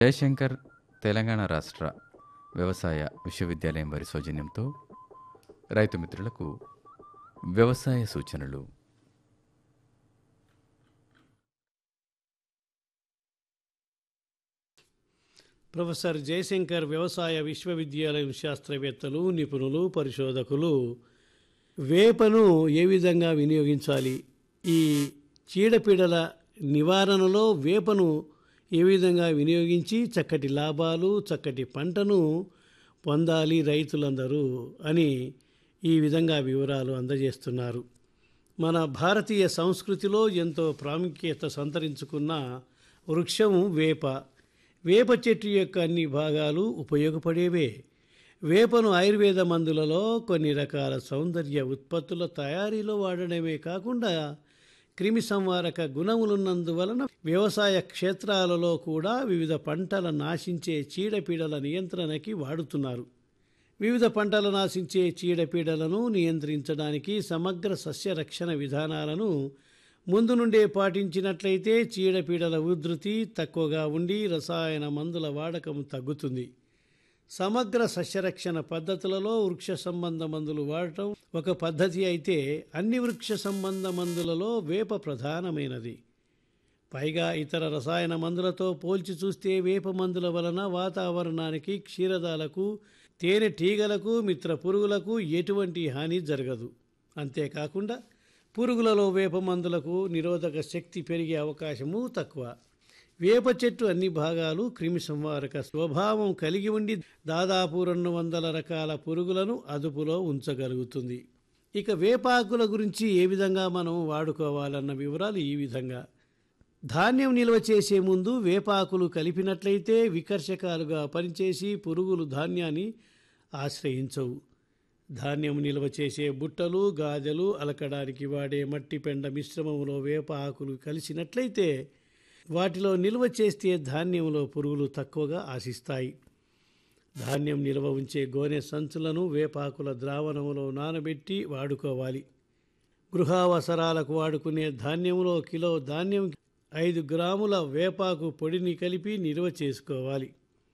జయశంకర్ తెలంగాణ రాష్ట్ర వ్యవసాయ విశ్వవిద్యాలయం వారి సౌజన్యంతో రైతు మిత్రులకు వ్యవసాయ సూచనలు ప్రొఫెసర్ జయశంకర్ వ్యవసాయ విశ్వవిద్యాలయం శాస్త్రవేత్తలు నిపుణులు పరిశోధకులు వేపను ఏ విధంగా వినియోగించాలి ఈ చీడపీడల నివారణలో వేపను ఏ విధంగా వినియోగించి చక్కటి లాభాలు చక్కటి పంటను పొందాలి రైతులందరూ అని ఈ విధంగా వివరాలు అందజేస్తున్నారు మన భారతీయ సంస్కృతిలో ఎంతో ప్రాముఖ్యత సంతరించుకున్న వృక్షం వేప వేప చెట్టు యొక్క అన్ని భాగాలు ఉపయోగపడేవే వేపను ఆయుర్వేద మందులలో కొన్ని రకాల సౌందర్య ఉత్పత్తుల తయారీలో వాడడమే కాకుండా క్రిమి సంహారక గుణములున్నందువలన వ్యవసాయ క్షేత్రాలలో కూడా వివిధ పంటల నాశించే చీడపీడల నియంత్రణకి వాడుతున్నారు వివిధ పంటలు నాశించే చీడపీడలను నియంత్రించడానికి సమగ్ర సస్య రక్షణ విధానాలను ముందు నుండే పాటించినట్లయితే చీడపీడల ఉధృతి తక్కువగా ఉండి రసాయన మందుల వాడకం తగ్గుతుంది సమగ్ర సస్యరక్షణ పద్ధతులలో వృక్ష సంబంధ మందులు వాడటం ఒక పద్ధతి అయితే అన్ని వృక్ష సంబంధ మందులలో వేప ప్రధానమైనది పైగా ఇతర రసాయన మందులతో పోల్చి చూస్తే వేప మందుల వలన వాతావరణానికి క్షీరదాలకు తేనె టీగలకు మిత్ర పురుగులకు ఎటువంటి హాని జరగదు అంతేకాకుండా పురుగులలో వేప మందులకు నిరోధక శక్తి పెరిగే అవకాశము తక్కువ వేప చెట్టు అన్ని భాగాలు క్రిమి సంహారక స్వభావం కలిగి ఉండి దాదాపు రెండు వందల రకాల పురుగులను అదుపులో ఉంచగలుగుతుంది ఇక వేపాకుల గురించి ఏ విధంగా మనం వాడుకోవాలన్న వివరాలు ఈ విధంగా ధాన్యం నిల్వ చేసే ముందు వేపాకులు కలిపినట్లయితే వికర్షకాలుగా పనిచేసి పురుగులు ధాన్యాన్ని ఆశ్రయించవు ధాన్యం నిల్వ చేసే బుట్టలు గాజలు అలకడానికి వాడే మట్టి పెండ మిశ్రమంలో వేప ఆకులు కలిసినట్లయితే వాటిలో నిల్వ చేస్తే ధాన్యంలో పురుగులు తక్కువగా ఆశిస్తాయి ధాన్యం నిల్వ ఉంచే గోనె సంచులను వేపాకుల ద్రావణంలో నానబెట్టి వాడుకోవాలి గృహావసరాలకు వాడుకునే ధాన్యంలో కిలో ధాన్యం ఐదు గ్రాముల వేపాకు పొడిని కలిపి నిల్వ చేసుకోవాలి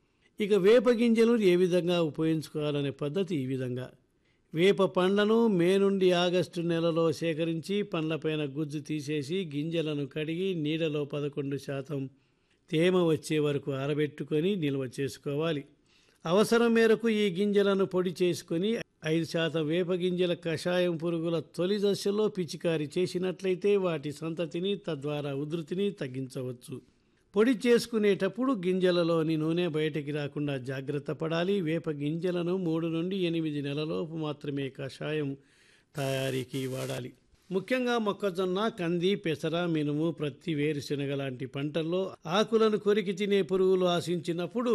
ఇక వేప గింజలు ఏ విధంగా ఉపయోగించుకోవాలనే పద్ధతి ఈ విధంగా వేప పండ్లను మే నుండి ఆగస్టు నెలలో సేకరించి పండ్లపైన గుజ్జు తీసేసి గింజలను కడిగి నీడలో పదకొండు శాతం తేమ వచ్చే వరకు ఆరబెట్టుకొని నిల్వ చేసుకోవాలి అవసరం మేరకు ఈ గింజలను పొడి చేసుకొని ఐదు శాతం వేప గింజల కషాయం పురుగుల తొలి దశలో పిచికారి చేసినట్లయితే వాటి సంతతిని తద్వారా ఉధృతిని తగ్గించవచ్చు పొడి చేసుకునేటప్పుడు గింజలలోని నూనె బయటికి రాకుండా జాగ్రత్త పడాలి వేప గింజలను మూడు నుండి ఎనిమిది నెలలోపు మాత్రమే కషాయం తయారీకి వాడాలి ముఖ్యంగా మొక్కజొన్న కంది పెసర మినుము ప్రత్తి వేరుశెనగ లాంటి పంటల్లో ఆకులను కొరికి తినే పురుగులు ఆశించినప్పుడు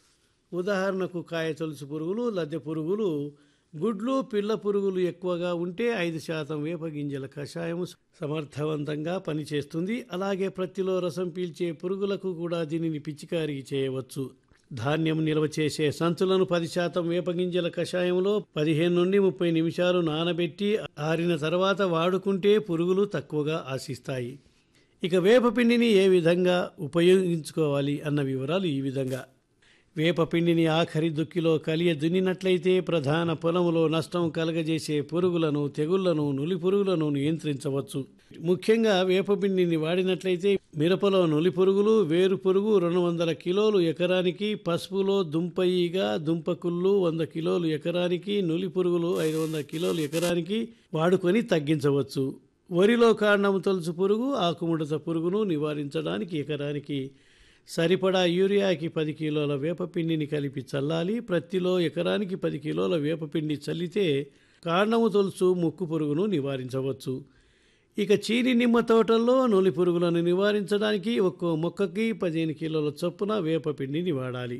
ఉదాహరణకు కాయ తొలుసు పురుగులు లద్దె పురుగులు గుడ్లు పిల్ల పురుగులు ఎక్కువగా ఉంటే ఐదు శాతం వేప గింజల కషాయం సమర్థవంతంగా పనిచేస్తుంది అలాగే ప్రత్తిలో రసం పీల్చే పురుగులకు కూడా దీనిని పిచికారీ చేయవచ్చు ధాన్యం నిల్వ చేసే సంచులను పది శాతం వేపగింజల కషాయంలో పదిహేను నుండి ముప్పై నిమిషాలు నానబెట్టి ఆరిన తర్వాత వాడుకుంటే పురుగులు తక్కువగా ఆశిస్తాయి ఇక వేపపిండిని ఏ విధంగా ఉపయోగించుకోవాలి అన్న వివరాలు ఈ విధంగా వేపపిండిని ఆఖరి దుక్కిలో కలియ దున్నినట్లయితే ప్రధాన పొలములో నష్టం కలగజేసే పురుగులను తెగుళ్లను నులి పురుగులను నియంత్రించవచ్చు ముఖ్యంగా వేపపిండిని వాడినట్లయితే మిరపలో నులి పురుగులు వేరు పురుగు రెండు వందల కిలోలు ఎకరానికి పసుపులో దుంపయిగా దుంపకుళ్ళు వంద కిలోలు ఎకరానికి నులి పురుగులు ఐదు వందల కిలోలు ఎకరానికి వాడుకొని తగ్గించవచ్చు వరిలో కాండము తొలుసు పురుగు ఆకుముడత పురుగును నివారించడానికి ఎకరానికి సరిపడా యూరియాకి పది కిలోల వేపపిండిని కలిపి చల్లాలి ప్రత్తిలో ఎకరానికి పది కిలోల వేపపిండి చల్లితే కాండము తొలుసు ముక్కు పురుగును నివారించవచ్చు ఇక చీని నిమ్మ తోటల్లో నూలి పురుగులను నివారించడానికి ఒక్కో మొక్కకి పదిహేను కిలోల చొప్పున వేపపిండిని వాడాలి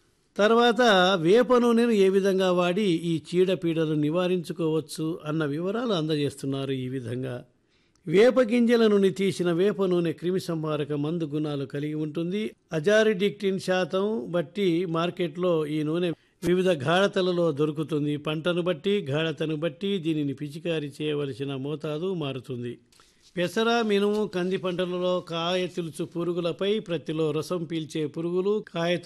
తర్వాత వేప నూనెను ఏ విధంగా వాడి ఈ చీడపీడలు నివారించుకోవచ్చు అన్న వివరాలు అందజేస్తున్నారు ఈ విధంగా వేప గింజల నుండి తీసిన వేప నూనె క్రిమి సంహారక మందు గుణాలు కలిగి ఉంటుంది అజారిడిక్టిన్ శాతం బట్టి మార్కెట్లో ఈ నూనె వివిధ గాఢతలలో దొరుకుతుంది పంటను బట్టి గాఢతను బట్టి దీనిని పిచికారీ చేయవలసిన మోతాదు మారుతుంది పెసర మినుము కంది పంటలలో కాయ తెలుచు పురుగులపై ప్రతిలో రసం పీల్చే పురుగులు కాయ